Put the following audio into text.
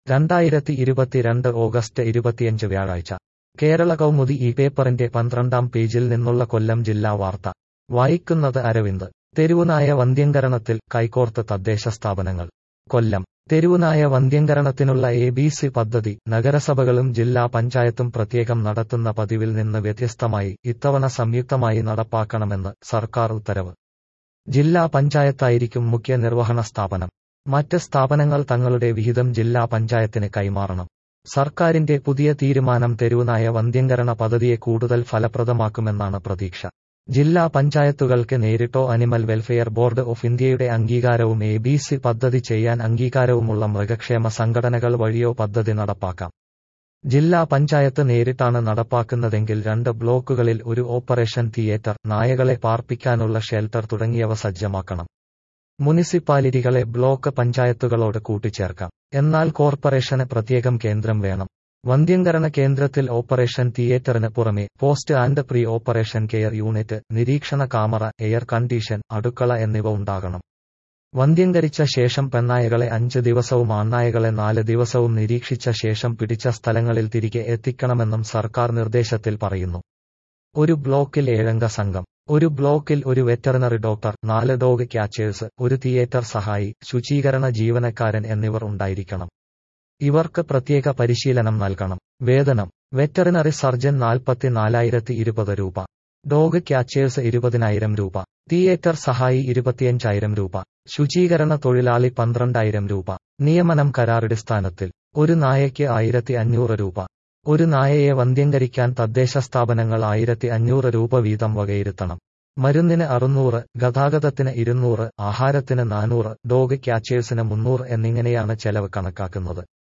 രണ്ടായിരത്തി ഇരുപത്തിരണ്ട് ഓഗസ്റ്റ് ഇരുപത്തിയഞ്ച് വ്യാഴാഴ്ച കേരള കൗമുദി ഈ പേപ്പറിന്റെ പന്ത്രണ്ടാം പേജിൽ നിന്നുള്ള കൊല്ലം ജില്ലാ വാർത്ത വായിക്കുന്നത് അരവിന്ദ് തെരുവുനായ വന്ധ്യംകരണത്തിൽ കൈകോർത്ത് തദ്ദേശ സ്ഥാപനങ്ങൾ കൊല്ലം തെരുവുനായ വന്ധ്യംകരണത്തിനുള്ള എ ബി സി പദ്ധതി നഗരസഭകളും ജില്ലാ പഞ്ചായത്തും പ്രത്യേകം നടത്തുന്ന പതിവിൽ നിന്ന് വ്യത്യസ്തമായി ഇത്തവണ സംയുക്തമായി നടപ്പാക്കണമെന്ന് സർക്കാർ ഉത്തരവ് ജില്ലാ പഞ്ചായത്തായിരിക്കും മുഖ്യ നിർവഹണ സ്ഥാപനം മറ്റ് സ്ഥാപനങ്ങൾ തങ്ങളുടെ വിഹിതം ജില്ലാ പഞ്ചായത്തിന് കൈമാറണം സർക്കാരിന്റെ പുതിയ തീരുമാനം തെരുവുനായ വന്ധ്യംകരണ പദ്ധതിയെ കൂടുതൽ ഫലപ്രദമാക്കുമെന്നാണ് പ്രതീക്ഷ ജില്ലാ പഞ്ചായത്തുകൾക്ക് നേരിട്ടോ അനിമൽ വെൽഫെയർ ബോർഡ് ഓഫ് ഇന്ത്യയുടെ അംഗീകാരവും എ ബി സി പദ്ധതി ചെയ്യാൻ അംഗീകാരവുമുള്ള മൃഗക്ഷേമ സംഘടനകൾ വഴിയോ പദ്ധതി നടപ്പാക്കാം ജില്ലാ പഞ്ചായത്ത് നേരിട്ടാണ് നടപ്പാക്കുന്നതെങ്കിൽ രണ്ട് ബ്ലോക്കുകളിൽ ഒരു ഓപ്പറേഷൻ തിയേറ്റർ നായകളെ പാർപ്പിക്കാനുള്ള ഷെൽട്ടർ തുടങ്ങിയവ സജ്ജമാക്കണം മുനിസിപ്പാലിറ്റികളെ ബ്ലോക്ക് പഞ്ചായത്തുകളോട് കൂട്ടിച്ചേർക്കാം എന്നാൽ കോർപ്പറേഷന് പ്രത്യേകം കേന്ദ്രം വേണം വന്ധ്യംകരണ കേന്ദ്രത്തിൽ ഓപ്പറേഷൻ തിയേറ്ററിന് പുറമെ post and pre operation care unit നിരീക്ഷണ കാമറ എയർ കണ്ടീഷൻ അടുക്കള എന്നിവ ഉണ്ടാകണം വന്ധ്യംകരിച്ച ശേഷം പെണ്ണായകളെ അഞ്ച് ദിവസവും ആൺനായകളെ നാല് ദിവസവും നിരീക്ഷിച്ച ശേഷം പിടിച്ച സ്ഥലങ്ങളിൽ തിരികെ എത്തിക്കണമെന്നും സർക്കാർ നിർദ്ദേശത്തിൽ പറയുന്നു ഒരു ബ്ലോക്കിൽ ഏഴംഗ സംഘം ഒരു ബ്ലോക്കിൽ ഒരു വെറ്ററിനറി ഡോക്ടർ നാല് ഡോഗ് ക്യാച്ചേഴ്സ് ഒരു തിയേറ്റർ സഹായി ശുചീകരണ ജീവനക്കാരൻ എന്നിവർ ഉണ്ടായിരിക്കണം ഇവർക്ക് പ്രത്യേക പരിശീലനം നൽകണം വേതനം വെറ്ററിനറി സർജൻ നാൽപ്പത്തിനാലായിരത്തി ഇരുപത് രൂപ ഡോഗ് ക്യാച്ചേഴ്സ് ഇരുപതിനായിരം രൂപ തിയേറ്റർ സഹായി ഇരുപത്തിയഞ്ചായിരം രൂപ ശുചീകരണ തൊഴിലാളി പന്ത്രണ്ടായിരം രൂപ നിയമനം കരാറടിസ്ഥാനത്തിൽ ഒരു നായയ്ക്ക് ആയിരത്തി അഞ്ഞൂറ് രൂപ ഒരു നായയെ വന്ധ്യംകരിക്കാൻ തദ്ദേശ സ്ഥാപനങ്ങൾ ആയിരത്തി അഞ്ഞൂറ് രൂപ വീതം വകയിരുത്തണം മരുന്നിന് അറുന്നൂറ് ഗതാഗതത്തിന് ഇരുന്നൂറ് ആഹാരത്തിന് നാനൂറ് ഡോഗ് ക്യാച്ചേഴ്സിന് മുന്നൂറ് എന്നിങ്ങനെയാണ് ചെലവ് കണക്കാക്കുന്നത്